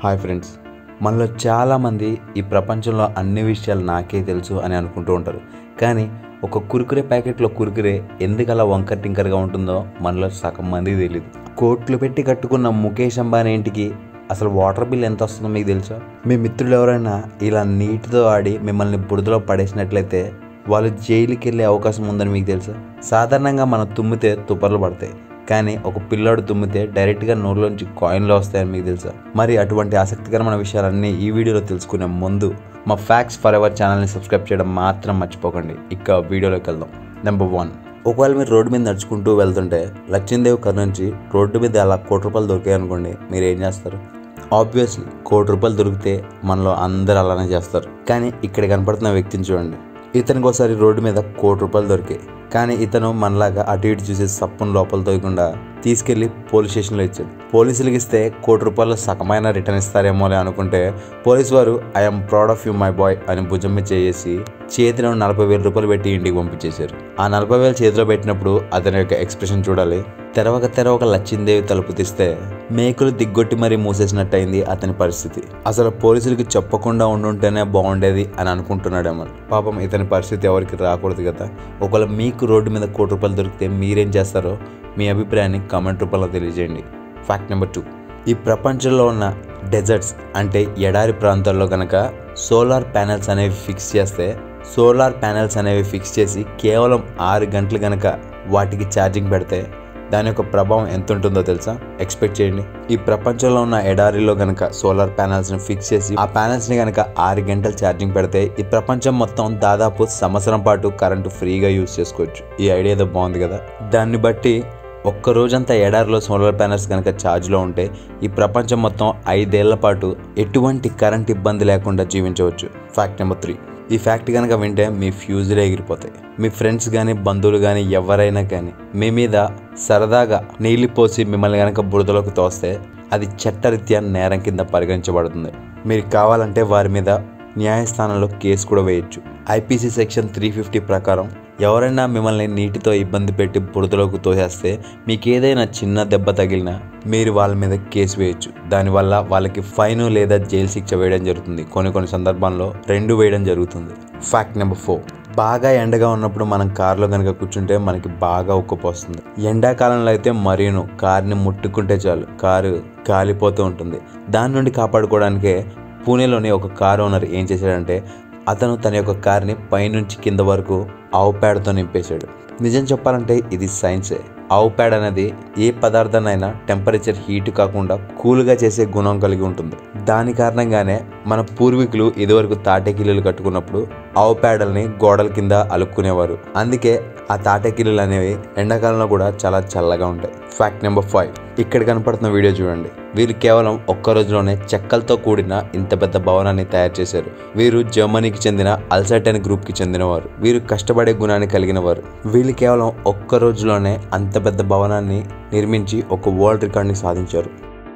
hi friends మనలో చాలామంది ఈ ప్రపంచంలో అన్ని విషయాలు నాకే తెలుసు అని అనుకుంటూ ఉంటారు కానీ ఒక కురుకురే ప్యాకెట్లో కురుకురే ఎందుకు అలా వంకర్ టింకర్గా ఉంటుందో మనలో సగం మందికి తెలియదు కోట్లు పెట్టి కట్టుకున్న ముఖేష్ అంబానీ ఇంటికి అసలు వాటర్ బిల్ ఎంత వస్తుందో మీకు తెలుసా మీ మిత్రులు ఎవరైనా ఇలా నీటితో ఆడి మిమ్మల్ని బురదలో పడేసినట్లయితే వాళ్ళు జైలుకి వెళ్ళే అవకాశం ఉందని మీకు తెలుసా సాధారణంగా మనం తుమ్మితే తుప్పర్లు పడతాయి కానీ ఒక పిల్లాడు తుమ్మితే డైరెక్ట్గా నోరులోంచి కాయిన్లు వస్తాయని మీకు తెలుసా మరి అటువంటి ఆసక్తికరమైన విషయాలన్నీ ఈ వీడియోలో తెలుసుకునే ముందు మా ఫ్యాక్స్ ఫర్ ఎవర్ ఛానల్ని సబ్స్క్రైబ్ చేయడం మాత్రం మర్చిపోకండి ఇక వీడియోలోకి వెళ్దాం నెంబర్ వన్ ఒకవేళ మీరు రోడ్డు మీద నడుచుకుంటూ వెళ్తుంటే లక్ష్మీదేవి కర్ నుంచి రోడ్డు మీద అలా కోటి రూపాయలు దొరికాయి అనుకోండి మీరు ఏం చేస్తారు ఆబ్వియస్లీ కోటి రూపాయలు దొరికితే మనలో అందరూ అలానే చేస్తారు కానీ ఇక్కడ కనపడుతున్న వ్యక్తిని చూడండి ఇతనికి ఒకసారి రోడ్డు మీద కోటి రూపాయలు దొరికాయి కానీ ఇతను మనలాగా అటు ఇటు చూసి సప్పును లోపల తోయకుండా తీసుకెళ్లి పోలీస్ స్టేషన్లో ఇచ్చాడు పోలీసులకు ఇస్తే కోటి రూపాయలు సగమైన రిటర్న్ ఇస్తారేమో అని అనుకుంటే పోలీస్ వారు I'm proud of you my boy అని భుజం మీద చేసి చేతిలో నలభై వేల రూపాయలు పెట్టి ఇంటికి పంపించేశారు ఆ నలభై వేలు చేతిలో పెట్టినప్పుడు అతని యొక్క ఎక్స్ప్రెషన్ చూడాలి తెరవక తెరవక లచ్చిందేవి తలుపు తీస్తే మేకులు దిగ్గొట్టి మరీ మూసేసినట్టయింది అతని పరిస్థితి అసలు పోలీసులకి చెప్పకుండా ఉండుంటేనే బాగుండేది అని అనుకుంటున్నాడేమో పాపం ఇతని పరిస్థితి ఎవరికి రాకూడదు కదా ఒకవేళ మీకు రోడ్డు మీద కోటి రూపాయలు దొరికితే మీరేం చేస్తారో మీ అభిప్రాయాన్ని కామెంట్ రూపంలో తెలియజేయండి ఫ్యాక్ట్ నెంబర్ టూ ఈ ప్రపంచంలో ఉన్న డెజర్ట్స్ అంటే ఎడారి ప్రాంతాల్లో కనుక సోలార్ ప్యానెల్స్ అనేవి ఫిక్స్ చేస్తే సోలార్ ప్యానెల్స్ అనేవి ఫిక్స్ చేసి కేవలం ఆరు గంటలు కనుక వాటికి ఛార్జింగ్ పెడితే దాని యొక్క ప్రభావం ఎంత ఉంటుందో తెలుసా ఎక్స్పెక్ట్ చేయండి ఈ ప్రపంచంలో ఉన్న ఎడారిలో కనుక సోలార్ ప్యానెల్స్ని ఫిక్స్ చేసి ఆ ప్యానెల్స్ని కనుక ఆరు గంటలు ఛార్జింగ్ పెడితే ఈ ప్రపంచం మొత్తం దాదాపు సంవత్సరం పాటు కరెంటు ఫ్రీగా యూజ్ చేసుకోవచ్చు ఈ ఐడియా ఏదో బాగుంది కదా దాన్ని బట్టి ఒక్క రోజంతా ఎడారిలో సోలార్ ప్యానల్స్ కనుక ఛార్జ్లో ఉంటే ఈ ప్రపంచం మొత్తం ఐదేళ్ల పాటు ఎటువంటి కరెంట్ ఇబ్బంది లేకుండా జీవించవచ్చు ఫ్యాక్ట్ నెంబర్ త్రీ ఈ ఫ్యాక్ట్ కనుక వింటే మీ ఫ్యూజులే ఎగిరిపోతాయి మీ ఫ్రెండ్స్ కానీ బంధువులు కానీ ఎవరైనా కానీ మీ మీద సరదాగా నీళ్లు పోసి మిమ్మల్ని కనుక బురదలోకి తోస్తే అది చట్టరీత్యా నేరం కింద పరిగణించబడుతుంది మీరు కావాలంటే వారి మీద న్యాయస్థానంలో కేసు కూడా వేయొచ్చు ఐపీసీ సెక్షన్ త్రీ ఫిఫ్టీ ప్రకారం ఎవరైనా మిమ్మల్ని నీటితో ఇబ్బంది పెట్టి బురదలోకి తోసేస్తే మీకు ఏదైనా చిన్న దెబ్బ తగిలినా మీరు వాళ్ళ మీద కేసు వేయొచ్చు దానివల్ల వాళ్ళకి ఫైన్ లేదా జైలు శిక్ష వేయడం జరుగుతుంది కొన్ని కొన్ని సందర్భాల్లో రెండు వేయడం జరుగుతుంది ఫ్యాక్ట్ నెంబర్ ఫోర్ బాగా ఎండగా ఉన్నప్పుడు మనం కారులో కనుక కూర్చుంటే మనకి బాగా ఉక్కపోస్తుంది ఎండాకాలంలో అయితే మరీను కార్ని ముట్టుకుంటే చాలు కారు కాలిపోతూ ఉంటుంది దాని నుండి కాపాడుకోవడానికే పూణేలోని ఒక కార్ ఓనర్ ఏం చేశాడంటే అతను తన యొక్క కార్ని పైనుంచి కింద వరకు ఆవు పేడతో నింపేశాడు నిజం చెప్పాలంటే ఇది సైన్సే ఆవు పేడ అనేది ఏ పదార్థాన్నైనా టెంపరేచర్ హీట్ కాకుండా కూల్గా చేసే గుణం కలిగి ఉంటుంది దాని కారణంగానే మన పూర్వీకులు ఇదివరకు తాటెకిల్లులు కట్టుకున్నప్పుడు ఆవు పేడల్ని గోడల కింద అలుక్కునేవారు అందుకే ఆ తాటెకిల్లులు అనేవి ఎండాకాలంలో కూడా చాలా చల్లగా ఉంటాయి ఫ్యాక్ట్ నెంబర్ ఫైవ్ ఇక్కడ కనపడుతున్న వీడియో చూడండి వీరు కేవలం ఒక్క రోజులోనే చెక్కలతో కూడిన ఇంత పెద్ద భవనాన్ని తయారు చేశారు వీరు జర్మనీకి చెందిన అల్సర్టైన్ గ్రూప్కి చెందినవారు వీరు కష్టపడే గుణాన్ని కలిగిన వారు వీళ్ళు కేవలం ఒక్క రోజులోనే అంత పెద్ద భవనాన్ని నిర్మించి ఒక వరల్డ్ రికార్డ్ని సాధించారు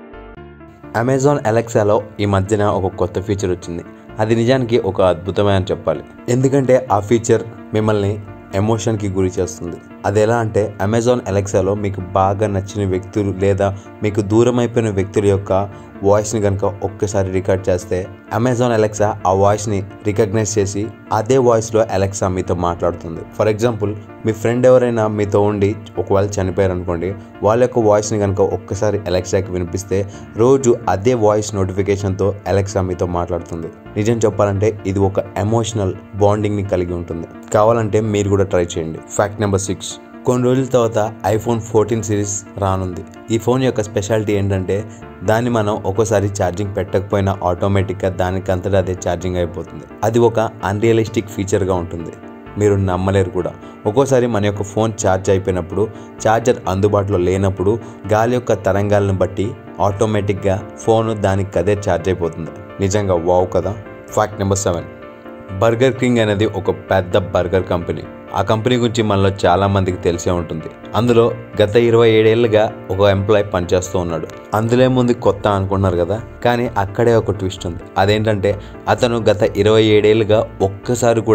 అమెజాన్ అలెక్సాలో ఈ మధ్యన ఒక కొత్త ఫీచర్ వచ్చింది అది నిజానికి ఒక అద్భుతమే అని చెప్పాలి ఎందుకంటే ఆ ఫీచర్ మిమ్మల్ని ఎమోషన్కి గురి చేస్తుంది అది ఎలా అంటే అమెజాన్ అలెక్సాలో మీకు బాగా నచ్చిన వ్యక్తులు లేదా మీకు దూరం అయిపోయిన వ్యక్తుల యొక్క వాయిస్ని కనుక ఒక్కసారి రికార్డ్ చేస్తే అమెజాన్ అలెక్సా ఆ వాయిస్ని రికగ్నైజ్ చేసి అదే వాయిస్లో అలెక్సా మీతో మాట్లాడుతుంది ఫర్ ఎగ్జాంపుల్ మీ ఫ్రెండ్ ఎవరైనా మీతో ఉండి ఒకవేళ చనిపోయారు అనుకోండి వాళ్ళ యొక్క వాయిస్ని కనుక ఒక్కసారి అలెక్సాకి వినిపిస్తే రోజు అదే వాయిస్ నోటిఫికేషన్తో అలెక్సా మీతో మాట్లాడుతుంది నిజం చెప్పాలంటే ఇది ఒక ఎమోషనల్ బాండింగ్ని కలిగి ఉంటుంది కావాలంటే మీరు కూడా ట్రై చేయండి ఫ్యాక్ట్ నెంబర్ సిక్స్ కొన్ని రోజుల తర్వాత ఐఫోన్ ఫోర్టీన్ సిరీస్ రానుంది ఈ ఫోన్ యొక్క స్పెషాలిటీ ఏంటంటే దాన్ని మనం ఒక్కోసారి ఛార్జింగ్ పెట్టకపోయినా ఆటోమేటిక్గా దానికంతటా అదే ఛార్జింగ్ అయిపోతుంది అది ఒక అన్రియలిస్టిక్ ఫీచర్గా ఉంటుంది మీరు నమ్మలేరు కూడా ఒక్కోసారి మన యొక్క ఫోన్ ఛార్జ్ అయిపోయినప్పుడు ఛార్జర్ అందుబాటులో లేనప్పుడు గాలి యొక్క తరంగాలను బట్టి ఆటోమేటిక్గా ఫోన్ దానికి అదే ఛార్జ్ అయిపోతుంది నిజంగా వావ్ కదా fact number seven Burger King అనేది ఒక పెద్ద బర్గర్ కంపెనీ ఆ కంపెనీ గురించి మనలో చాలా మందికి తెలిసే ఉంటుంది అందులో గత ఇరవై ఏడేళ్లుగా ఒక ఎంప్లాయ్ పనిచేస్తూ ఉన్నాడు అందులో ఏముంది కొత్త అనుకున్నారు కదా కానీ అక్కడే ఒక ట్విస్ట్ ఉంది అదేంటంటే అతను గత ఇరవై ఏడేళ్లుగా ఒక్కసారి కూడా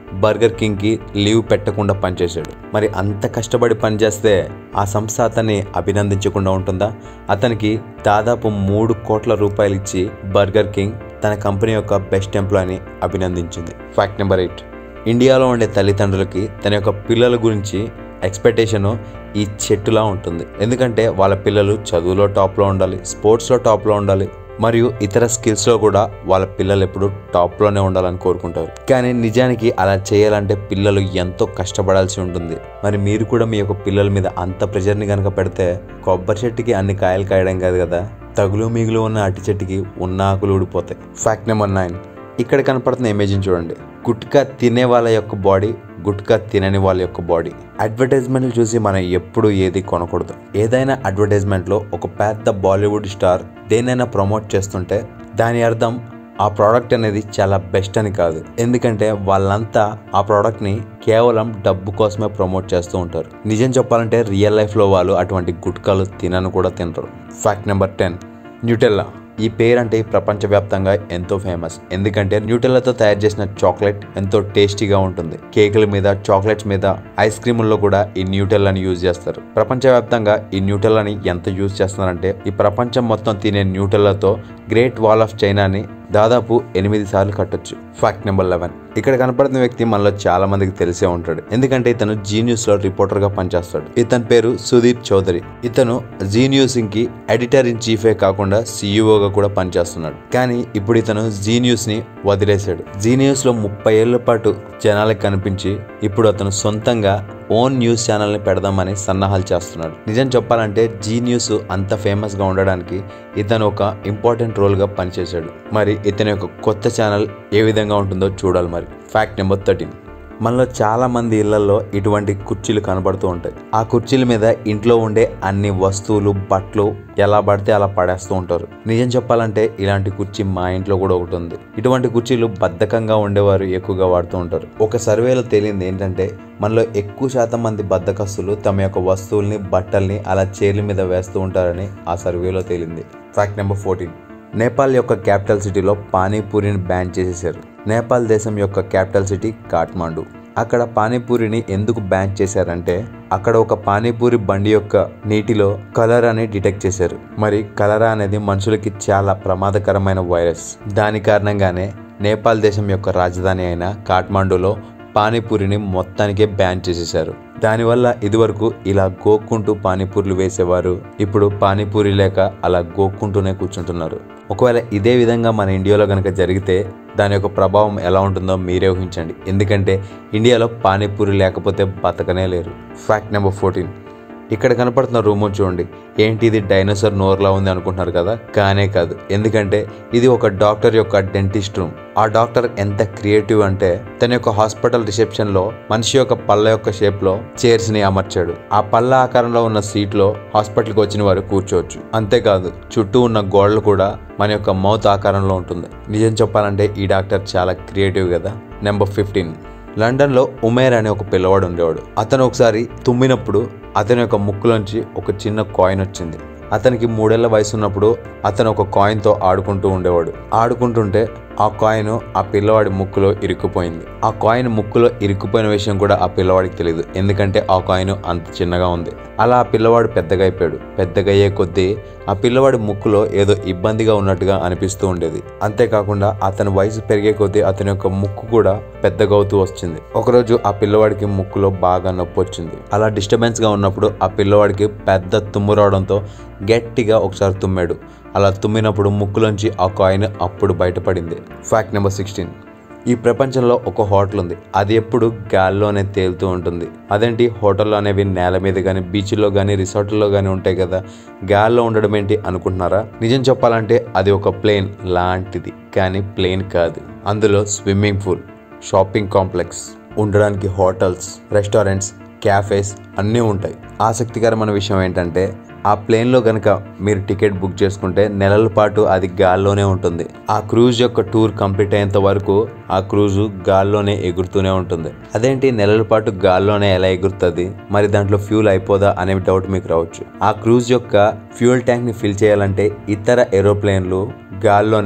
బర్గర్ కింగ్కి లీవ్ పెట్టకుండా పనిచేశాడు మరి అంత కష్టపడి పనిచేస్తే ఆ సంస్థ అతన్ని అభినందించకుండా ఉంటుందా అతనికి దాదాపు మూడు కోట్ల రూపాయలు ఇచ్చి బర్గర్ కింగ్ తన కంపెనీ యొక్క బెస్ట్ ఎంప్లాయీని అభినందించింది ఫ్యాక్ట్ నెంబర్ ఎయిట్ ఇండియాలో ఉండే తల్లిదండ్రులకి తన యొక్క పిల్లల గురించి ఎక్స్పెక్టేషన్ ఈ చెట్టులా ఉంటుంది ఎందుకంటే వాళ్ళ పిల్లలు చదువులో టాప్లో ఉండాలి స్పోర్ట్స్లో టాప్లో ఉండాలి మరియు ఇతర స్కిల్స్లో కూడా వాళ్ళ పిల్లలు ఎప్పుడు టాప్లోనే ఉండాలని కోరుకుంటారు కానీ నిజానికి అలా చేయాలంటే పిల్లలు ఎంతో కష్టపడాల్సి ఉంటుంది మరి మీరు కూడా మీ యొక్క పిల్లల మీద అంత ప్రెషర్ని కనుక పెడితే కొబ్బరి చెట్టుకి అన్ని కాయలు కాయడం కాదు కదా తగులు మిగులు ఉన్న అట్టి చెట్టుకి ఉన్న ఆకులు ఊడిపోతాయి ఫ్యాక్ట్ నెంబర్ నైన్ ఇక్కడ కనపడుతున్న ఇమేజ్ని చూడండి గుట్కా తినే వాళ్ళ యొక్క బాడీ గుట్కా తినని వాళ్ళ యొక్క బాడీ అడ్వర్టైజ్మెంట్లు చూసి మనం ఎప్పుడు ఏది కొనకూడదు ఏదైనా అడ్వర్టైజ్మెంట్లో ఒక పెద్ద బాలీవుడ్ స్టార్ దేనైనా ప్రమోట్ చేస్తుంటే దాని అర్థం ఆ ప్రోడక్ట్ అనేది చాలా బెస్ట్ అని కాదు ఎందుకంటే వాళ్ళంతా ఆ ప్రోడక్ట్ని కేవలం డబ్బు కోసమే ప్రమోట్ చేస్తూ ఉంటారు నిజం చెప్పాలంటే రియల్ లైఫ్లో వాళ్ళు అటువంటి గుట్కాలు తినను కూడా తినరు ఫ్యాక్ట్ నెంబర్ టెన్ న్యూటెల్లా ఈ పేరు అంటే ప్రపంచవ్యాప్తంగా ఎంతో ఫేమస్ ఎందుకంటే న్యూటెల్లాతో తయారు చేసిన చాక్లెట్ ఎంతో టేస్టీగా ఉంటుంది కేకుల మీద చాక్లెట్స్ మీద ఐస్ క్రీముల్లో కూడా ఈ న్యూటెల్లాని యూజ్ చేస్తారు ప్రపంచవ్యాప్తంగా ఈ న్యూటెల్లాని ఎంత యూజ్ చేస్తున్నారంటే ఈ ప్రపంచం మొత్తం తినే న్యూటెల్లాతో గ్రేట్ వాల్ ఆఫ్ చైనాని దాదాపు ఎనిమిది సార్లు కట్టొచ్చు ఫ్యాక్ట్ నెంబర్ లెవెన్ ఇక్కడ కనపడుతున్న వ్యక్తి మనలో చాలా మందికి తెలిసే ఉంటాడు ఎందుకంటే ఇతను జీ న్యూస్ లో రిపోర్టర్ గా పనిచేస్తాడు ఇతని పేరు సుదీప్ చౌదరి ఇతను జీ న్యూస్ కి ఎడిటర్ ఇన్ చీఫే కాకుండా సీఈఓగా కూడా పనిచేస్తున్నాడు కానీ ఇప్పుడు ఇతను జీ న్యూస్ ని వదిలేశాడు జీ న్యూస్ లో ముప్పై ఏళ్ల పాటు జనాలకు కనిపించి ఇప్పుడు అతను సొంతంగా ఓన్ న్యూస్ ఛానల్ని పెడదామని సన్నాహాలు చేస్తున్నాడు నిజం చెప్పాలంటే జీ న్యూస్ అంత ఫేమస్గా ఉండడానికి ఇతను ఒక ఇంపార్టెంట్ రోల్గా పనిచేశాడు మరి ఇతని యొక్క కొత్త ఛానల్ ఏ విధంగా ఉంటుందో చూడాలి మరి ఫ్యాక్ట్ నెంబర్ థర్టీన్ మనలో చాలా మంది ఇళ్లలో ఇటువంటి కుర్చీలు కనబడుతూ ఉంటాయి ఆ కుర్చీల మీద ఇంట్లో ఉండే అన్ని వస్తువులు బట్టలు ఎలా పడితే అలా పడేస్తూ ఉంటారు నిజం చెప్పాలంటే ఇలాంటి కుర్చీ మా ఇంట్లో కూడా ఒకటి ఉంది ఇటువంటి కుర్చీలు బద్ధకంగా ఉండేవారు ఎక్కువగా వాడుతూ ఉంటారు ఒక సర్వేలో తేలింది ఏంటంటే మనలో ఎక్కువ శాతం మంది బద్దకస్తులు తమ యొక్క వస్తువుల్ని బట్టల్ని అలా చైర్ల మీద వేస్తూ ఉంటారని ఆ సర్వేలో తేలింది ఫ్యాక్ట్ నెంబర్ ఫోర్టీన్ నేపాల్ యొక్క క్యాపిటల్ సిటీలో పానీపూరిని బ్యాన్ చేసేసారు నేపాల్ దేశం యొక్క క్యాపిటల్ సిటీ కాఠ్మాండు అక్కడ పానీపూరిని ఎందుకు బ్యాన్ చేశారంటే అక్కడ ఒక పానీపూరి బండి యొక్క నీటిలో కలరా అని డిటెక్ట్ చేశారు మరి కలరా అనేది మనుషులకి చాలా ప్రమాదకరమైన వైరస్ దాని కారణంగానే నేపాల్ దేశం యొక్క రాజధాని అయిన కాఠ్మాండులో పానీపూరిని మొత్తానికే బ్యాన్ చేసేశారు దానివల్ల ఇదివరకు ఇలా గోక్కుంటూ పానీపూరీలు వేసేవారు ఇప్పుడు పానీపూరి లేక అలా గోక్కుంటూనే కూర్చుంటున్నారు ఒకవేళ ఇదే విధంగా మన ఇండియాలో కనుక జరిగితే దాని యొక్క ప్రభావం ఎలా ఉంటుందో మీరే ఊహించండి ఎందుకంటే ఇండియాలో పానీపూరి లేకపోతే బతకనే లేరు ఫ్యాక్ట్ నెంబర్ ఫోర్టీన్ ఇక్కడ కనపడుతున్న రూమ్ చూడండి ఏంటి ఇది డైనోసార్ నోర్లా ఉంది అనుకుంటున్నారు కదా కానే కాదు ఎందుకంటే ఇది ఒక డాక్టర్ యొక్క డెంటిస్ట్ రూమ్ ఆ డాక్టర్ ఎంత క్రియేటివ్ అంటే తన యొక్క హాస్పిటల్ రిసెప్షన్ లో మనిషి యొక్క పళ్ళ యొక్క షేప్ లో చైర్స్ ని అమర్చాడు ఆ పళ్ళ ఆకారంలో ఉన్న సీట్ లో హాస్పిటల్కి వచ్చిన వారు కూర్చోవచ్చు అంతేకాదు చుట్టూ ఉన్న గోడలు కూడా మన యొక్క మౌత్ ఆకారంలో ఉంటుంది నిజం చెప్పాలంటే ఈ డాక్టర్ చాలా క్రియేటివ్ కదా నెంబర్ ఫిఫ్టీన్ లండన్లో ఉమేర్ అనే ఒక పిల్లవాడు ఉండేవాడు అతను ఒకసారి తుమ్మినప్పుడు అతని యొక్క ముక్కులోంచి ఒక చిన్న కాయిన్ వచ్చింది అతనికి మూడేళ్ల వయసు ఉన్నప్పుడు అతను ఒక కాయిన్తో ఆడుకుంటూ ఉండేవాడు ఆడుకుంటుంటే ఆ కాయిన్ ఆ పిల్లవాడి ముక్కులో ఇరుక్కుపోయింది ఆ కాయిన్ ముక్కులో ఇరుక్కుపోయిన విషయం కూడా ఆ పిల్లవాడికి తెలియదు ఎందుకంటే ఆ కాయిన్ అంత చిన్నగా ఉంది అలా ఆ పిల్లవాడు పెద్దగా అయిపోయాడు పెద్దగా అయ్యే కొద్దీ ఆ పిల్లవాడి ముక్కులో ఏదో ఇబ్బందిగా ఉన్నట్టుగా అనిపిస్తూ ఉండేది అంతేకాకుండా అతని వయసు పెరిగే కొద్దీ అతని యొక్క ముక్కు కూడా పెద్దగా అవుతూ వచ్చింది ఒకరోజు ఆ పిల్లవాడికి ముక్కులో బాగా నొప్పి వచ్చింది అలా డిస్టర్బెన్స్ గా ఉన్నప్పుడు ఆ పిల్లవాడికి పెద్ద తుమ్ము రావడంతో గట్టిగా ఒకసారి తుమ్మాడు అలా తుమ్మినప్పుడు ముక్కులోంచి ఆ కాయిన్ అప్పుడు బయటపడింది ఫ్యాక్ట్ నెంబర్ సిక్స్టీన్ ఈ ప్రపంచంలో ఒక హోటల్ ఉంది అది ఎప్పుడు గాల్లోనే తేలుతూ ఉంటుంది అదేంటి హోటల్ అనేవి నేల మీద కానీ బీచ్లో కానీ రిసార్ట్లో కానీ ఉంటాయి కదా గాల్లో ఉండడం ఏంటి అనుకుంటున్నారా నిజం చెప్పాలంటే అది ఒక ప్లేన్ లాంటిది కానీ ప్లేన్ కాదు అందులో స్విమ్మింగ్ పూల్ షాపింగ్ కాంప్లెక్స్ ఉండడానికి హోటల్స్ రెస్టారెంట్స్ క్యాఫేస్ అన్నీ ఉంటాయి ఆసక్తికరమైన విషయం ఏంటంటే ఆ ప్లేన్లో కనుక మీరు టికెట్ బుక్ చేసుకుంటే నెలల పాటు అది గాల్లోనే ఉంటుంది ఆ క్రూజ్ యొక్క టూర్ కంప్లీట్ అయ్యేంత వరకు ఆ క్రూజు గాల్లోనే ఎగురుతూనే ఉంటుంది అదేంటి నెలల పాటు గాల్లోనే ఎలా ఎగురుతుంది మరి దాంట్లో ఫ్యూల్ అయిపోదా అనే డౌట్ మీకు రావచ్చు ఆ క్రూజ్ యొక్క ఫ్యూయల్ ట్యాంక్ ని ఫిల్ చేయాలంటే ఇతర ఏరోప్లేన్లు గాల్లోనే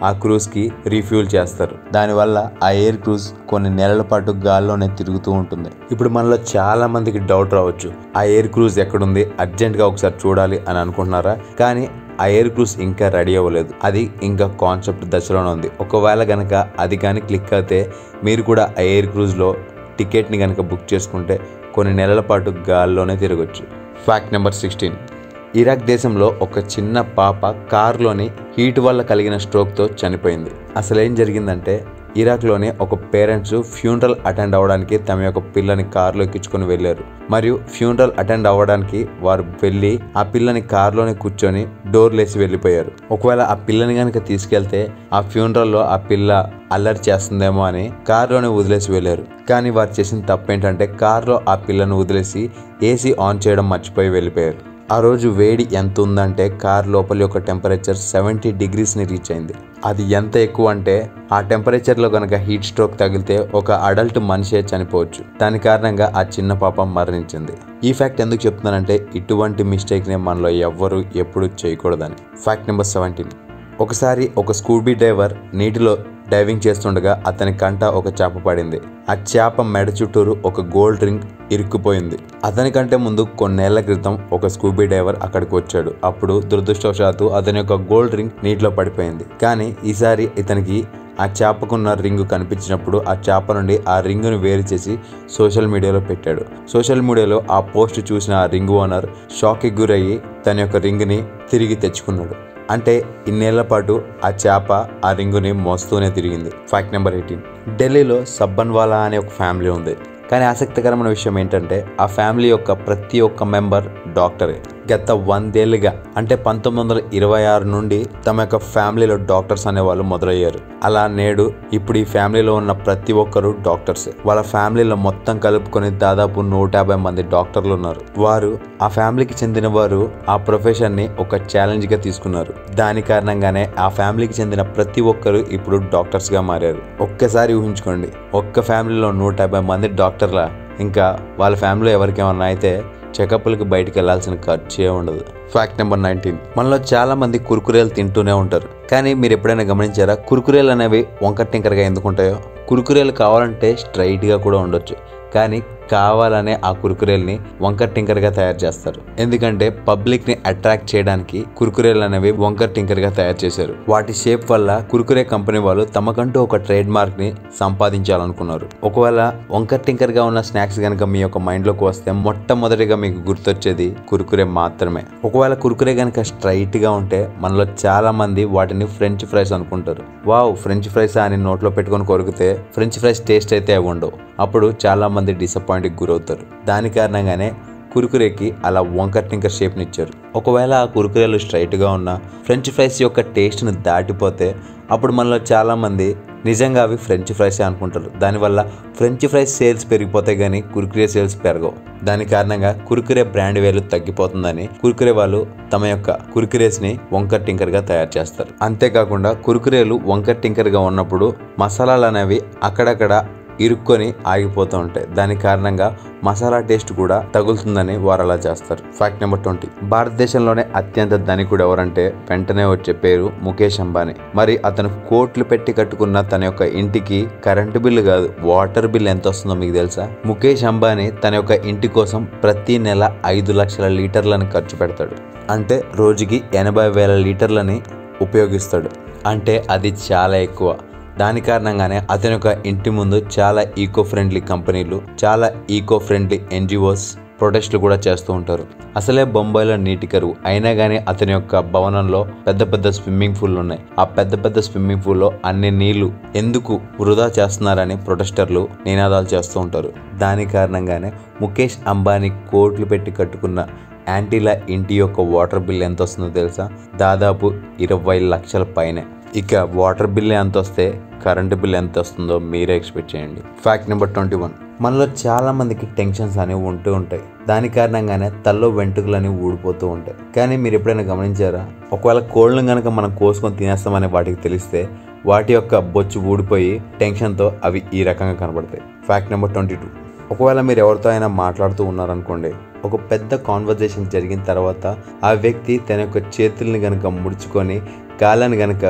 ఆ క్రూజ్కి రీఫ్యూల్ చేస్తారు దానివల్ల ఆ ఎయిర్ క్రూజ్ కొన్ని నెలల పాటు గాల్లోనే తిరుగుతూ ఉంటుంది ఇప్పుడు మనలో చాలా మందికి డౌట్ రావచ్చు ఆ ఎయిర్ క్రూజ్ ఎక్కడుంది అర్జెంట్గా ఒకసారి చూడాలి అని అనుకుంటున్నారా కానీ ఆ ఎయిర్ క్రూజ్ ఇంకా రెడీ అవ్వలేదు అది ఇంకా కాన్సెప్ట్ దశలోనే ఉంది ఒకవేళ గనక అది కానీ క్లిక్ అయితే మీరు కూడా ఆ ఎయిర్ క్రూజ్లో టికెట్ని కనుక బుక్ చేసుకుంటే కొన్ని నెలల పాటు గాల్లోనే తిరగచ్చు ఫ్యాక్ట్ నెంబర్ సిక్స్టీన్ ఇరాక్ దేశంలో ఒక చిన్న పాప కారులోని హీట్ వల్ల కలిగిన స్ట్రోక్తో చనిపోయింది అసలు ఏం జరిగిందంటే ఇరాక్లోనే ఒక పేరెంట్స్ ఫ్యూనరల్ అటెండ్ అవ్వడానికి తమ యొక్క పిల్లని కారులో ఎక్కించుకొని వెళ్ళారు మరియు ఫ్యూనరల్ అటెండ్ అవ్వడానికి వారు వెళ్ళి ఆ పిల్లని కారులోనే కూర్చొని డోర్ లేసి వెళ్ళిపోయారు ఒకవేళ ఆ పిల్లని కనుక తీసుకెళ్తే ఆ ఫ్యూనరల్లో ఆ పిల్ల అల్లరి చేస్తుందేమో అని కారులోనే వదిలేసి వెళ్ళారు కానీ వారు చేసిన తప్పు ఏంటంటే కారులో ఆ పిల్లను వదిలేసి ఏసీ ఆన్ చేయడం మర్చిపోయి వెళ్ళిపోయారు ఆ రోజు వేడి ఎంత ఉందంటే కార్ లోపలి యొక్క టెంపరేచర్ సెవెంటీ డిగ్రీస్ని రీచ్ అయింది అది ఎంత ఎక్కువ అంటే ఆ టెంపరేచర్లో కనుక హీట్ స్ట్రోక్ తగిలితే ఒక అడల్ట్ మనిషే చనిపోవచ్చు దాని కారణంగా ఆ చిన్న పాప మరణించింది ఈ ఫ్యాక్ట్ ఎందుకు చెప్తున్నానంటే ఇటువంటి మిస్టేక్ని మనలో ఎవ్వరూ ఎప్పుడు చేయకూడదని ఫ్యాక్ట్ నెంబర్ సెవెంటీన్ ఒకసారి ఒక స్కూబీ డ్రైవర్ నీటిలో డైవింగ్ చేస్తుండగా అతని కంట ఒక చేప పడింది ఆ చేప మెడ చుట్టూరు ఒక గోల్డ్ రింగ్ ఇరుక్కుపోయింది అతని కంటే ముందు కొన్నేళ్ల క్రితం ఒక స్కూబీ డైవర్ అక్కడికి వచ్చాడు అప్పుడు దురదృష్టవశాత్తు అతని యొక్క గోల్డ్ రింగ్ నీటిలో పడిపోయింది కానీ ఈసారి ఇతనికి ఆ చేపకున్న రింగు కనిపించినప్పుడు ఆ చేప నుండి ఆ రింగును వేరు చేసి సోషల్ మీడియాలో పెట్టాడు సోషల్ మీడియాలో ఆ పోస్ట్ చూసిన ఆ రింగ్ ఓనర్ షాక్కి గురయ్యి తన యొక్క రింగ్ని తిరిగి తెచ్చుకున్నాడు అంటే ఇన్నేళ్ల పాటు ఆ చేప ఆ రింగుని మోస్తూనే తిరిగింది ఫ్యాక్ట్ నెంబర్ ఎయిటీన్ ఢిల్లీలో సబ్బన్వాలా అనే ఒక ఫ్యామిలీ ఉంది కానీ ఆసక్తికరమైన విషయం ఏంటంటే ఆ ఫ్యామిలీ యొక్క ప్రతి ఒక్క మెంబర్ డాక్టరే గత వందేళ్లుగా అంటే పంతొమ్మిది వందల ఇరవై ఆరు నుండి తమ యొక్క ఫ్యామిలీలో డాక్టర్స్ అనేవాళ్ళు మొదలయ్యారు అలా నేడు ఇప్పుడు ఈ ఫ్యామిలీలో ఉన్న ప్రతి ఒక్కరు డాక్టర్స్ వాళ్ళ ఫ్యామిలీలో మొత్తం కలుపుకొని దాదాపు నూట యాభై మంది డాక్టర్లు ఉన్నారు వారు ఆ ఫ్యామిలీకి చెందిన వారు ఆ ప్రొఫెషన్ ని ఒక ఛాలెంజ్ గా తీసుకున్నారు దాని కారణంగానే ఆ ఫ్యామిలీకి చెందిన ప్రతి ఒక్కరు ఇప్పుడు డాక్టర్స్ గా మారారు ఒక్కసారి ఊహించుకోండి ఒక్క ఫ్యామిలీలో నూట యాభై మంది డాక్టర్ల ఇంకా వాళ్ళ ఫ్యామిలీలో ఎవరికేమన్నా అయితే చెకప్లకు బయటికి వెళ్ళాల్సిన ఖర్చే ఉండదు ఫ్యాక్ట్ నెంబర్ నైన్టీన్ మనలో చాలా మంది కురుకురేలు తింటూనే ఉంటారు కానీ మీరు ఎప్పుడైనా గమనించారా కురుకురేలు అనేవి వంకర టింకరగా ఎందుకు ఉంటాయో కురుకురేలు కావాలంటే స్ట్రైట్గా కూడా ఉండొచ్చు కానీ కావాలనే ఆ కురుకురేల్ని వంకర్ టింకర్గా తయారు చేస్తారు ఎందుకంటే పబ్లిక్ని అట్రాక్ట్ చేయడానికి కురుకురేలు అనేవి వంకర్ టింకర్గా తయారు చేశారు వాటి షేప్ వల్ల కురుకురే కంపెనీ వాళ్ళు తమకంటూ ఒక ట్రేడ్ మార్క్ని సంపాదించాలనుకున్నారు ఒకవేళ వంకర్ టింకర్గా ఉన్న స్నాక్స్ కనుక మీ యొక్క మైండ్లోకి వస్తే మొట్టమొదటిగా మీకు గుర్తొచ్చేది కురుకురే మాత్రమే ఒకవేళ కురుకురే కనుక స్ట్రైట్గా ఉంటే మనలో చాలా మంది వాటిని ఫ్రెంచ్ ఫ్రైస్ అనుకుంటారు వావ్ ఫ్రెంచ్ ఫ్రైస్ అని నోట్లో పెట్టుకొని కొరికితే ఫ్రెంచ్ ఫ్రైస్ టేస్ట్ అయితే అవి ఉండవు అప్పుడు చాలా మంది డిసప్పాయింట్కి గురవుతారు దాని కారణంగానే కురుకురేకి అలా వంకర్ టింకర్ షేప్ని ఇచ్చారు ఒకవేళ ఆ కురుకురేలు స్ట్రైట్గా ఉన్న ఫ్రెంచ్ ఫ్రైస్ యొక్క టేస్ట్ను దాటిపోతే అప్పుడు మనలో చాలామంది నిజంగా అవి ఫ్రెంచ్ ఫ్రైస్ అనుకుంటారు దానివల్ల ఫ్రెంచ్ ఫ్రైస్ సేల్స్ పెరిగిపోతాయి కానీ కురుకురే సేల్స్ పెరగవు దాని కారణంగా కురుకురే బ్రాండ్ వేలు తగ్గిపోతుందని కురుకురే వాళ్ళు తమ యొక్క కురుకురేస్ని వంకర్ టింకర్గా తయారు చేస్తారు అంతేకాకుండా కురుకురేలు వంకర్ టింకర్గా ఉన్నప్పుడు మసాలాలు అనేవి అక్కడక్కడ ఇరుక్కొని ఆగిపోతూ ఉంటాయి దాని కారణంగా మసాలా టేస్ట్ కూడా తగులుతుందని వారు అలా చేస్తారు ఫ్యాక్ట్ నెంబర్ ట్వంటీ భారతదేశంలోనే అత్యంత ధనికుడు ఎవరంటే వెంటనే వచ్చే పేరు ముఖేష్ అంబానీ మరి అతను కోట్లు పెట్టి కట్టుకున్న తన యొక్క ఇంటికి కరెంటు బిల్లు కాదు వాటర్ బిల్ ఎంత వస్తుందో మీకు తెలుసా ముఖేష్ అంబానీ తన యొక్క ఇంటి కోసం ప్రతి నెల ఐదు లక్షల లీటర్లను ఖర్చు పెడతాడు అంటే రోజుకి ఎనభై వేల లీటర్లని ఉపయోగిస్తాడు అంటే అది చాలా ఎక్కువ దాని కారణంగానే అతని యొక్క ఇంటి ముందు చాలా ఈకో ఫ్రెండ్లీ కంపెనీలు చాలా ఈకో ఫ్రెండ్లీ ఎన్జిఓస్ ప్రొటెస్ట్లు కూడా చేస్తూ ఉంటారు అసలే బొంబాయిలో నీటి కరువు అయినా కానీ అతని యొక్క భవనంలో పెద్ద పెద్ద స్విమ్మింగ్ పూల్ ఉన్నాయి ఆ పెద్ద పెద్ద స్విమ్మింగ్ పూల్లో అన్ని నీళ్లు ఎందుకు వృధా చేస్తున్నారని ప్రొటెస్టర్లు నినాదాలు చేస్తూ ఉంటారు దాని కారణంగానే ముఖేష్ అంబానీ కోట్లు పెట్టి కట్టుకున్న యాంటీలా ఇంటి యొక్క వాటర్ బిల్ ఎంత వస్తుందో తెలుసా దాదాపు ఇరవై లక్షల పైనే ఇక వాటర్ బిల్ ఎంత వస్తే కరెంటు బిల్ ఎంత వస్తుందో మీరే ఎక్స్పెక్ట్ చేయండి ఫ్యాక్ట్ నెంబర్ ట్వంటీ వన్ మనలో చాలా మందికి టెన్షన్స్ అనేవి ఉంటూ ఉంటాయి దాని కారణంగానే తల్లో వెంట్రుకలు అనేవి ఊడిపోతూ ఉంటాయి కానీ మీరు ఎప్పుడైనా గమనించారా ఒకవేళ కోళ్ళను కనుక మనం కోసుకొని తినేస్తామని వాటికి తెలిస్తే వాటి యొక్క బొచ్చు ఊడిపోయి టెన్షన్తో అవి ఈ రకంగా కనబడతాయి ఫ్యాక్ట్ నెంబర్ ట్వంటీ టూ ఒకవేళ మీరు ఎవరితో అయినా మాట్లాడుతూ ఉన్నారనుకోండి ఒక పెద్ద కాన్వర్జేషన్ జరిగిన తర్వాత ఆ వ్యక్తి తన యొక్క చేతుల్ని గనక ముడుచుకొని గాలని గనక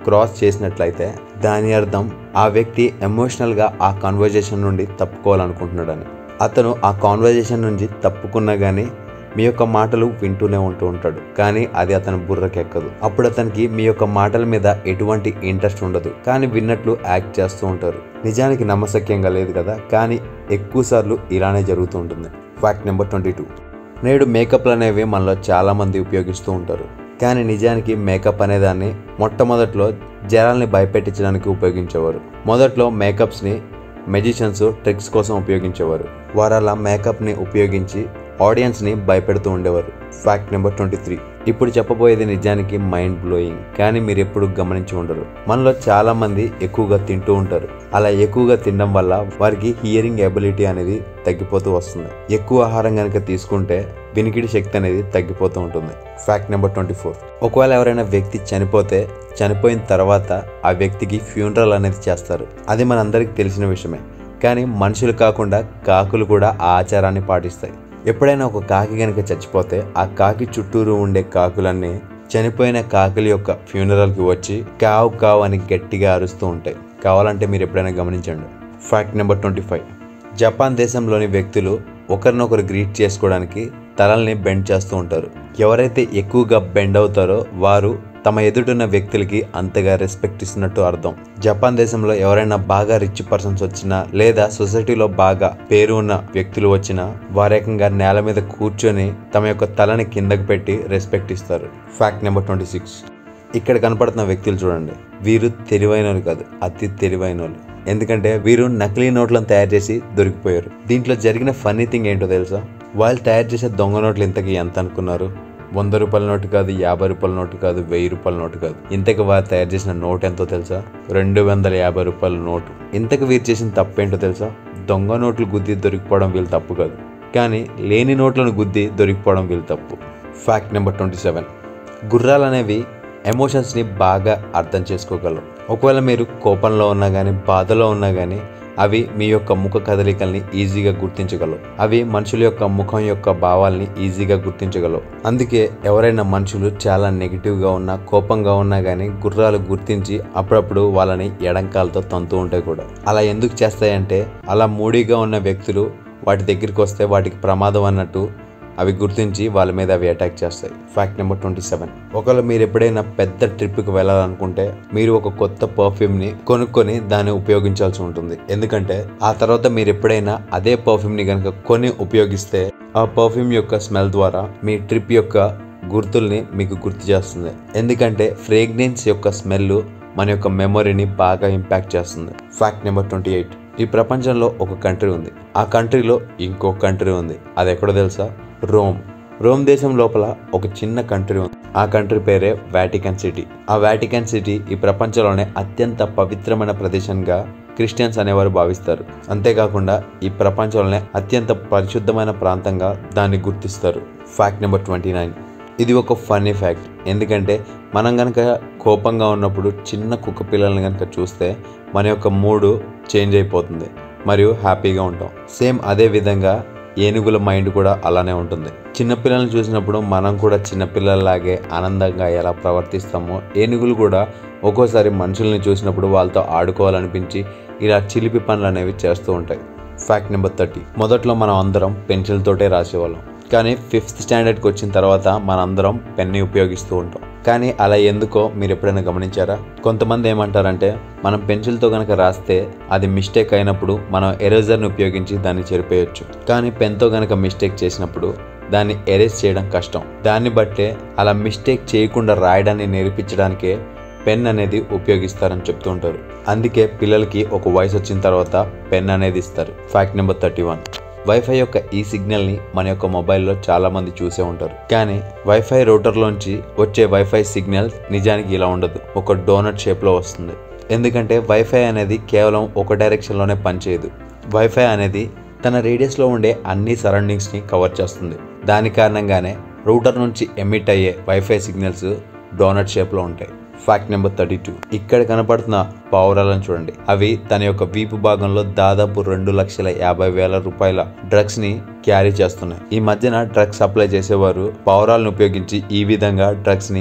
క్రాస్ చేసినట్లయితే దాని అర్థం ఆ వ్యక్తి ఎమోషనల్గా ఆ కాన్వర్జేషన్ నుండి తప్పుకోవాలనుకుంటున్నాడని అతను ఆ కాన్వర్జేషన్ నుంచి తప్పుకున్నా కానీ మీ యొక్క మాటలు వింటూనే ఉంటూ ఉంటాడు కానీ అది అతని బుర్రకెక్కదు అప్పుడు అతనికి మీ యొక్క మాటల మీద ఎటువంటి ఇంట్రెస్ట్ ఉండదు కానీ విన్నట్లు యాక్ట్ చేస్తూ ఉంటారు నిజానికి నమ్మశక్యంగా లేదు కదా కానీ ఎక్కువ సార్లు ఇలానే జరుగుతూ ఉంటుంది ఫ్యాక్ట్ నెంబర్ ట్వంటీ టూ నేడు మేకప్లు అనేవి మనలో చాలామంది ఉపయోగిస్తూ ఉంటారు కానీ నిజానికి మేకప్ అనేదాన్ని మొట్టమొదట్లో జనాల్ని భయపెట్టించడానికి ఉపయోగించేవారు మొదట్లో మేకప్స్ని మెజిషియన్స్ ట్రిక్స్ కోసం ఉపయోగించేవారు వారు అలా మేకప్ని ఉపయోగించి ఆడియన్స్ని భయపెడుతూ ఉండేవారు ఫ్యాక్ట్ నెంబర్ ట్వంటీ త్రీ ఇప్పుడు చెప్పబోయేది నిజానికి మైండ్ బ్లోయింగ్ కానీ మీరు ఎప్పుడు గమనించి ఉండరు మనలో చాలా మంది ఎక్కువగా తింటూ ఉంటారు అలా ఎక్కువగా తినడం వల్ల వారికి హియరింగ్ ఎబిలిటీ అనేది తగ్గిపోతూ వస్తుంది ఎక్కువ ఆహారం కనుక తీసుకుంటే వినికిడి శక్తి అనేది తగ్గిపోతూ ఉంటుంది ఫ్యాక్ట్ నెంబర్ ట్వంటీ ఫోర్ ఒకవేళ ఎవరైనా వ్యక్తి చనిపోతే చనిపోయిన తర్వాత ఆ వ్యక్తికి ఫ్యూనరల్ అనేది చేస్తారు అది మనందరికీ తెలిసిన విషయమే కానీ మనుషులు కాకుండా కాకులు కూడా ఆ ఆచారాన్ని పాటిస్తాయి ఎప్పుడైనా ఒక కాకి కనుక చచ్చిపోతే ఆ కాకి చుట్టూరు ఉండే కాకులన్నీ చనిపోయిన కాకుల యొక్క ఫ్యూనరల్కి వచ్చి కావు కావు అని గట్టిగా అరుస్తూ ఉంటాయి కావాలంటే మీరు ఎప్పుడైనా గమనించండి fact number twenty five Japan దేశంలోని వ్యక్తులు ఒకరినొకరు గ్రీట్ చేసుకోవడానికి తలల్ని బెండ్ చేస్తూ ఉంటారు ఎవరైతే ఎక్కువగా బెండ్ అవుతారో వారు తమ ఎదుటిన్న వ్యక్తులకి అంతగా రెస్పెక్ట్ ఇస్తున్నట్టు అర్థం జపాన్ దేశంలో ఎవరైనా బాగా రిచ్ పర్సన్స్ వచ్చినా లేదా సొసైటీలో బాగా పేరు ఉన్న వ్యక్తులు వచ్చినా వారేకంగా నేల మీద కూర్చొని తమ యొక్క తలని కిందకు పెట్టి రెస్పెక్ట్ ఇస్తారు ఫ్యాక్ట్ నెంబర్ ట్వంటీ సిక్స్ ఇక్కడ కనపడుతున్న వ్యక్తులు చూడండి వీరు తెలివైన కాదు అతి తెలివైన వాళ్ళు ఎందుకంటే వీరు నకిలీ నోట్లను తయారు చేసి దొరికిపోయారు దీంట్లో జరిగిన ఫన్నీ థింగ్ ఏంటో తెలుసా వాళ్ళు తయారు చేసే దొంగ నోట్లు ఇంతకీ ఎంత అనుకున్నారు వంద రూపాయల నోటు కాదు యాభై రూపాయల నోటు కాదు వెయ్యి రూపాయల నోటు కాదు ఇంతకు వారు తయారు చేసిన నోట్ ఎంతో తెలుసా రెండు వందల యాభై రూపాయల నోటు ఇంతకు వీరు చేసిన తప్పు ఏంటో తెలుసా దొంగ నోట్లు గుద్ది దొరికిపోవడం వీళ్ళు తప్పు కాదు కానీ లేని నోట్లను గుద్ది దొరికిపోవడం వీళ్ళు తప్పు ఫ్యాక్ట్ నెంబర్ ట్వంటీ సెవెన్ గుర్రాలు అనేవి ఎమోషన్స్ని బాగా అర్థం చేసుకోగలవు ఒకవేళ మీరు కోపంలో ఉన్నా కానీ బాధలో ఉన్నా కానీ అవి మీ యొక్క ముఖ కదలికల్ని ఈజీగా గుర్తించగలవు అవి మనుషుల యొక్క ముఖం యొక్క భావాల్ని ఈజీగా గుర్తించగలవు అందుకే ఎవరైనా మనుషులు చాలా నెగిటివ్గా ఉన్నా కోపంగా ఉన్నా కానీ గుర్రాలు గుర్తించి అప్పుడప్పుడు వాళ్ళని ఎడంకాలతో తంతూ ఉంటాయి కూడా అలా ఎందుకు చేస్తాయంటే అలా మూడీగా ఉన్న వ్యక్తులు వాటి దగ్గరికి వస్తే వాటికి ప్రమాదం అన్నట్టు అవి గుర్తించి వాళ్ళ మీద అవి అటాక్ చేస్తాయి ఫ్యాక్ట్ నెంబర్ ట్వంటీ సెవెన్ ఒకవేళ మీరు ఎప్పుడైనా పెద్ద ట్రిప్కి వెళ్ళాలనుకుంటే మీరు ఒక కొత్త పర్ఫ్యూమ్ని కొనుక్కొని దాన్ని ఉపయోగించాల్సి ఉంటుంది ఎందుకంటే ఆ తర్వాత మీరు ఎప్పుడైనా అదే పర్ఫ్యూమ్ని కనుక కొని ఉపయోగిస్తే ఆ పర్ఫ్యూమ్ యొక్క స్మెల్ ద్వారా మీ ట్రిప్ యొక్క గుర్తుల్ని మీకు గుర్తు చేస్తుంది ఎందుకంటే ఫ్రేగ్రెన్స్ యొక్క స్మెల్ మన యొక్క మెమొరీని బాగా ఇంపాక్ట్ చేస్తుంది ఫ్యాక్ట్ నెంబర్ ట్వంటీ ఎయిట్ ఈ ప్రపంచంలో ఒక కంట్రీ ఉంది ఆ కంట్రీలో ఇంకో కంట్రీ ఉంది అది ఎక్కడో తెలుసా రోమ్ రోమ్ దేశం లోపల ఒక చిన్న కంట్రీ ఉంది ఆ కంట్రీ పేరే వాటికన్ సిటీ ఆ వాటికన్ సిటీ ఈ ప్రపంచంలోనే అత్యంత పవిత్రమైన ప్రదేశంగా క్రిస్టియన్స్ అనేవారు భావిస్తారు అంతేకాకుండా ఈ ప్రపంచంలోనే అత్యంత పరిశుద్ధమైన ప్రాంతంగా దాన్ని గుర్తిస్తారు ఫ్యాక్ట్ నెంబర్ ట్వంటీ నైన్ ఇది ఒక ఫన్నీ ఫ్యాక్ట్ ఎందుకంటే మనం కనుక కోపంగా ఉన్నప్పుడు చిన్న కుక్క పిల్లల్ని కనుక చూస్తే మన యొక్క మూడు చేంజ్ అయిపోతుంది మరియు హ్యాపీగా ఉంటాం సేమ్ అదే విధంగా ఏనుగుల మైండ్ కూడా అలానే ఉంటుంది చిన్నపిల్లల్ని చూసినప్పుడు మనం కూడా చిన్నపిల్లల్లాగే ఆనందంగా ఎలా ప్రవర్తిస్తామో ఏనుగులు కూడా ఒక్కోసారి మనుషుల్ని చూసినప్పుడు వాళ్ళతో ఆడుకోవాలనిపించి ఇలా చిలిపి పనులు అనేవి చేస్తూ ఉంటాయి ఫ్యాక్ట్ నెంబర్ థర్టీ మొదట్లో మనం అందరం పెన్సిల్ తోటే రాసేవాళ్ళం కానీ ఫిఫ్త్ స్టాండర్డ్కి వచ్చిన తర్వాత మనందరం పెన్ని ఉపయోగిస్తూ ఉంటాం కానీ అలా ఎందుకో మీరు ఎప్పుడైనా గమనించారా కొంతమంది ఏమంటారంటే మనం పెన్సిల్తో కనుక రాస్తే అది మిస్టేక్ అయినప్పుడు మనం ఎరేజర్ని ఉపయోగించి దాన్ని చెరిపేయచ్చు కానీ పెన్తో కనుక మిస్టేక్ చేసినప్పుడు దాన్ని ఎరేజ్ చేయడం కష్టం దాన్ని బట్టే అలా మిస్టేక్ చేయకుండా రాయడాన్ని నేర్పించడానికే పెన్ అనేది ఉపయోగిస్తారని చెప్తూ ఉంటారు అందుకే పిల్లలకి ఒక వయసు వచ్చిన తర్వాత పెన్ అనేది ఇస్తారు fact number thirty one WiFi యొక్క ఈ సిగ్నల్ని మన యొక్క మొబైల్లో చాలా మంది చూసే ఉంటారు కానీ వైఫై రౌటర్లోంచి వచ్చే వైఫై సిగ్నల్ నిజానికి ఇలా ఉండదు ఒక డోనట్ షేప్లో వస్తుంది ఎందుకంటే వైఫై అనేది కేవలం ఒక డైరెక్షన్లోనే పనిచేయదు వైఫై అనేది తన రేడియస్లో ఉండే అన్ని సరౌండింగ్స్ని కవర్ చేస్తుంది దాని కారణంగానే రూటర్ నుంచి ఎమిట్ అయ్యే వైఫై సిగ్నల్స్ డోనట్ షేప్లో ఉంటాయి ఫ్యాక్ట్ నెంబర్ థర్టీ టూ ఇక్కడ కనపడుతున్న పావురాలను చూడండి అవి తన యొక్క వీపు భాగంలో దాదాపు రెండు లక్షల యాభై వేల రూపాయల డ్రగ్స్ ని క్యారీ చేస్తున్నాయి ఈ మధ్యన డ్రగ్స్ సప్లై చేసేవారు పావురాలను ఉపయోగించి ఈ విధంగా డ్రగ్స్ ని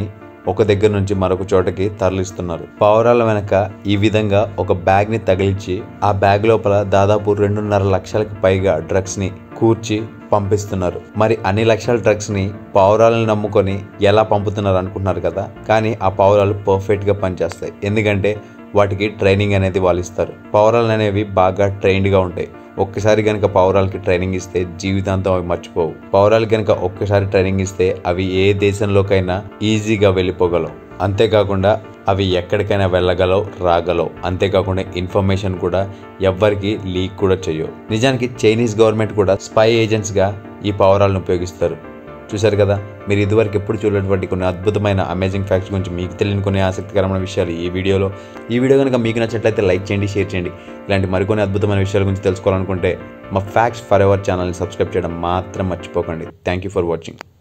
ఒక దగ్గర నుంచి మరొక చోటకి తరలిస్తున్నారు పావురాల వెనక ఈ విధంగా ఒక బ్యాగ్ ని తగిలించి ఆ బ్యాగ్ లోపల దాదాపు రెండున్నర లక్షలకు పైగా డ్రగ్స్ ని కూర్చి పంపిస్తున్నారు మరి అన్ని లక్షల డ్రగ్స్ ని పావురాలను నమ్ముకొని ఎలా పంపుతున్నారు అనుకుంటున్నారు కదా కానీ ఆ పావురాలు పర్ఫెక్ట్ గా పనిచేస్తాయి ఎందుకంటే వాటికి ట్రైనింగ్ అనేది వాళ్ళు ఇస్తారు పావురాలు అనేవి బాగా ట్రైన్డ్ గా ఉంటాయి ఒక్కసారి కనుక పావురాలకి ట్రైనింగ్ ఇస్తే జీవితాంతం అవి మర్చిపోవు పావురాలు కనుక ఒక్కసారి ట్రైనింగ్ ఇస్తే అవి ఏ దేశంలోకైనా ఈజీగా వెళ్ళిపోగలవు అంతేకాకుండా అవి ఎక్కడికైనా వెళ్ళగలవు రాగలవు అంతేకాకుండా ఇన్ఫర్మేషన్ కూడా ఎవ్వరికి లీక్ కూడా చేయవు నిజానికి చైనీస్ గవర్నమెంట్ కూడా స్పై ఏజెంట్స్గా ఈ పావురాలను ఉపయోగిస్తారు చూశారు కదా మీరు ఇదివరకు ఎప్పుడు చూడనటువంటి కొన్ని అద్భుతమైన అమేజింగ్ ఫ్యాక్ట్స్ గురించి మీకు తెలియని కొన్ని ఆసక్తికరమైన విషయాలు ఈ వీడియోలో ఈ వీడియో కనుక మీకు నచ్చినట్లయితే లైక్ చేయండి షేర్ చేయండి ఇలాంటి మరికొన్ని అద్భుతమైన విషయాల గురించి తెలుసుకోవాలనుకుంటే మా ఫ్యాక్ట్స్ ఫర్ ఎవర్ ఛానల్ని సబ్స్క్రైబ్ చేయడం మాత్రం మర్చిపోకండి థ్యాంక్ యూ ఫర్ వాచింగ్